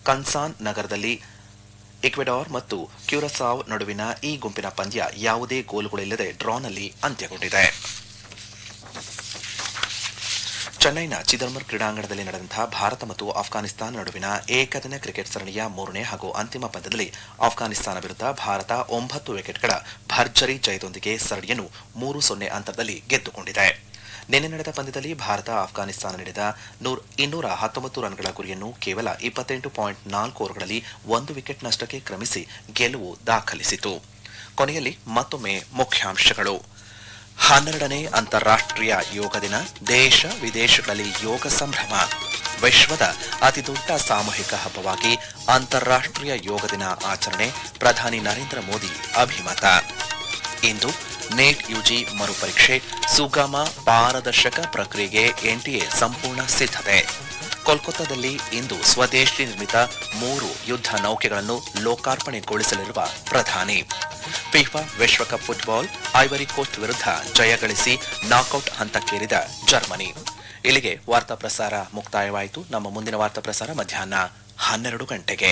ಕನ್ಸಾನ್ ನಗರದಲ್ಲಿ ಇಕ್ವೆಡಾರ್ ಮತ್ತು ಕ್ಯೂರಸಾವ್ ನಡುವಿನ ಈ ಗುಂಪಿನ ಪಂದ್ಯ ಯಾವುದೇ ಗೋಲುಗಳಿಲ್ಲದೆ ಡ್ರಾನಲ್ಲಿ ಅಂತ್ಯಗೊಂಡಿದೆ ಚೆನ್ನೈನ ಚಿದಂಬರ್ ಕ್ರೀಡಾಂಗಣದಲ್ಲಿ ನಡೆದಂತಹ ಭಾರತ ಮತ್ತು ಆಫ್ಘಾನಿಸ್ತಾನ ನಡುವಿನ ಏಕದಿನ ಕ್ರಿಕೆಟ್ ಸರಣಿಯ ಮೂರನೇ ಹಾಗೂ ಅಂತಿಮ ಪಂದ್ಯದಲ್ಲಿ ಆಫ್ಘಾನಿಸ್ತಾನ ವಿರುದ್ಧ ಭಾರತ ಒಂಬತ್ತು ವಿಕೆಟ್ಗಳ ಭರ್ಜರಿ ಜಯದೊಂದಿಗೆ ಸರಣಿಯನ್ನು ಮೂರು ಸೊನ್ನೆ ಅಂತರದಲ್ಲಿ ಗೆದ್ದುಕೊಂಡಿದೆ ನಿನ್ನೆ ನಡೆದ ಪಂದ್ಯದಲ್ಲಿ ಭಾರತ ಆಫ್ಘಾನಿಸ್ತಾನ ನೀಡಿದ ನೂರ್ ಇನ್ನೂರ ಹತ್ತೊಂಬತ್ತು ರನ್ಗಳ ಗುರಿಯನ್ನು ಕೇವಲ ಇಪ್ಪತ್ತೆಂಟು ಪಾಯಿಂಟ್ ನಾಲ್ಕು ಓವರ್ಗಳಲ್ಲಿ ಒಂದು ವಿಕೆಟ್ ನಷ್ಟಕ್ಕೆ ಕ್ರಮಿಸಿ ಗೆಲುವು ದಾಖಲಿಸಿತು ಕೊನೆಯಲ್ಲಿ ಮತ್ತೊಮ್ಮೆ ಮುಖ್ಯಾಂಶಗಳು ಹನ್ನೆರಡನೇ ಅಂತಾರಾಷ್ಟ್ರೀಯ ಯೋಗ ದಿನ ದೇಶ ವಿದೇಶಗಳಲ್ಲಿ ಯೋಗ ಸಂಭ್ರಮ ವಿಶ್ವದ ಅತಿದೊಡ್ಡ ಸಾಮೂಹಿಕ ಹಬ್ಬವಾಗಿ ಅಂತಾರಾಷ್ಟ್ರೀಯ ಯೋಗ ದಿನ ಆಚರಣೆ ಪ್ರಧಾನಿ ನರೇಂದ್ರ ಮೋದಿ ಅಭಿಮತ ಇಂದು ನೀಟ್ ಯುಜಿ ಮರುಪರೀಕ್ಷೆ ಸುಗಮ ಪಾರದರ್ಶಕ ಪ್ರಕ್ರಿಯೆಗೆ ಎನ್ಟಿಎ ಸಂಪೂರ್ಣ ಸಿದ್ಧತೆ ಕೋಲ್ಕತ್ತಾದಲ್ಲಿ ಇಂದು ಸ್ವದೇಶಿ ನಿರ್ಮಿತ ಮೂರು ಯುದ್ಧ ನೌಕೆಗಳನ್ನು ಲೋಕಾರ್ಪಣೆಗೊಳಿಸಲಿರುವ ಪ್ರಧಾನಿ ಫಿಫಾ ವಿಶ್ವಕಪ್ ಫುಟ್ಬಾಲ್ ಐವರಿ ಕೋಸ್ಟ್ ವಿರುದ್ಧ ಜಯ ಗಳಿಸಿ ನಾಕೌಟ್ ಹಂತಕ್ಕೇರಿದ ಜರ್ಮನಿ ಇಲ್ಲಿಗೆ ವಾರ್ತಾ ಪ್ರಸಾರ ಮುಕ್ತಾಯವಾಯಿತು ನಮ್ಮ ಮುಂದಿನ ವಾರ್ತಾ ಪ್ರಸಾರ ಮಧ್ಯಾಹ್ನ ಹನ್ನೆರಡು ಗಂಟೆಗೆ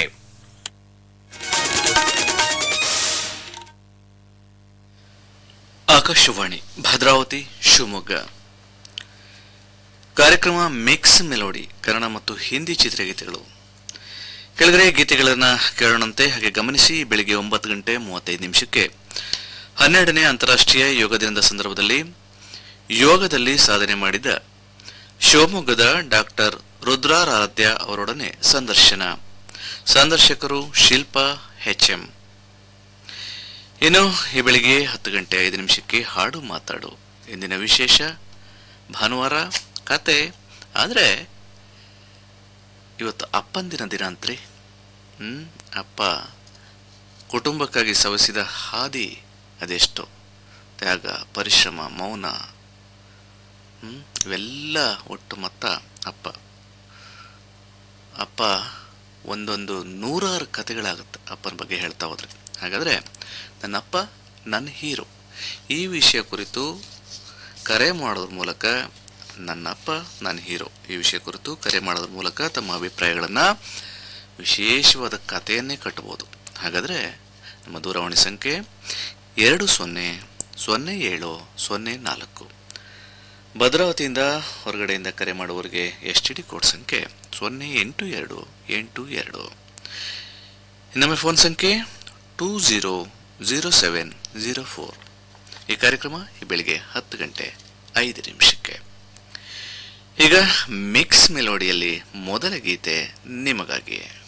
ಆಕಾಶವಾಣಿ ಭದ್ರಾವತಿ ಶಿವಮೊಗ್ಗ ಕಾರ್ಯಕ್ರಮ ಮಿಕ್ಸ್ ಮೆಲೋಡಿ ಕನ್ನಡ ಮತ್ತು ಹಿಂದಿ ಚಿತ್ರಗೀತೆಗಳು ಕೆಳಗಡೆ ಗೀತೆಗಳನ್ನು ಕೇಳೋಣಂತೆ ಹಾಗೆ ಗಮನಿಸಿ ಬೆಳಿಗ್ಗೆ ಒಂಬತ್ತು ಗಂಟೆ ಮೂವತ್ತೈದು ನಿಮಿಷಕ್ಕೆ ಹನ್ನೆರಡನೇ ಅಂತಾರಾಷ್ಟ್ರೀಯ ಯೋಗ ದಿನದ ಸಂದರ್ಭದಲ್ಲಿ ಯೋಗದಲ್ಲಿ ಸಾಧನೆ ಮಾಡಿದ ಶಿವಮೊಗ್ಗದ ಡಾಕ್ಟರ್ ರುದ್ರಾರಾಧ್ಯ ಅವರೊಡನೆ ಸಂದರ್ಶನ ಸಂದರ್ಶಕರು ಶಿಲ್ಪಾ ಎಂ ಇನ್ನು ಈ ಬೆಳಿಗ್ಗೆ ಹತ್ತು ಗಂಟೆ ಐದು ನಿಮಿಷಕ್ಕೆ ಹಾಡು ಮಾತಾಡು ಇಂದಿನ ವಿಶೇಷ ಭಾನುವಾರ ಕತೆ ಆದರೆ ಇವತ್ತು ಅಪ್ಪಂದಿನ ದಿನ ಅಂತ್ರಿ ಹ್ಮ್ ಅಪ್ಪ ಕುಟುಂಬಕ್ಕಾಗಿ ಸವಸಿದ ಹಾದಿ ಅದೆಷ್ಟೋ ತ್ಯಾಗ ಪರಿಶ್ರಮ ಮೌನ ಹ್ಮ್ ಇವೆಲ್ಲ ಒಟ್ಟು ಮೊತ್ತ ಅಪ್ಪ ಅಪ್ಪ ಒಂದೊಂದು ನೂರಾರು ಕತೆಗಳಾಗುತ್ತೆ ಅಪ್ಪನ ಬಗ್ಗೆ ಹೇಳ್ತಾ ಹೋದ್ರೆ ಹಾಗಾದರೆ ನನ್ನಪ್ಪ ನನ್ನ ಹೀರೋ ಈ ವಿಷಯ ಕುರಿತು ಕರೆ ಮಾಡೋದ್ರ ಮೂಲಕ ನನ್ನಪ್ಪ ನನ್ನ ಹೀರೋ ಈ ವಿಷಯ ಕುರಿತು ಕರೆ ಮಾಡೋದ್ರ ಮೂಲಕ ತಮ್ಮ ಅಭಿಪ್ರಾಯಗಳನ್ನು ವಿಶೇಷವಾದ ಕಥೆಯನ್ನೇ ಕಟ್ಟಬಹುದು ಹಾಗಾದರೆ ನಮ್ಮ ದೂರವಾಣಿ ಸಂಖ್ಯೆ ಎರಡು ಸೊನ್ನೆ ಸೊನ್ನೆ ಏಳು ಸೊನ್ನೆ ನಾಲ್ಕು ಭದ್ರಾವತಿಯಿಂದ ಹೊರಗಡೆಯಿಂದ ಕರೆ ಮಾಡುವವರಿಗೆ ಎಸ್ ಟಿ ಡಿ ಕೋಡ್ ಸಂಖ್ಯೆ ಸೊನ್ನೆ ಎಂಟು ಎರಡು ಎಂಟು ಎರಡು ನಮ್ಮ ಫೋನ್ ಸಂಖ್ಯೆ two zero zero seven zero four ಈ ಕಾರ್ಯಕ್ರಮ ಈ ಬೆಳಿಗ್ಗೆ ಹತ್ತು ಗಂಟೆ ಐದು ನಿಮಿಷಕ್ಕೆ ಈಗ ಮಿಕ್ಸ್ ಮೆಲೋಡಿಯಲ್ಲಿ ಮೊದಲ ಗೀತೆ ನಿಮಗಾಗಿ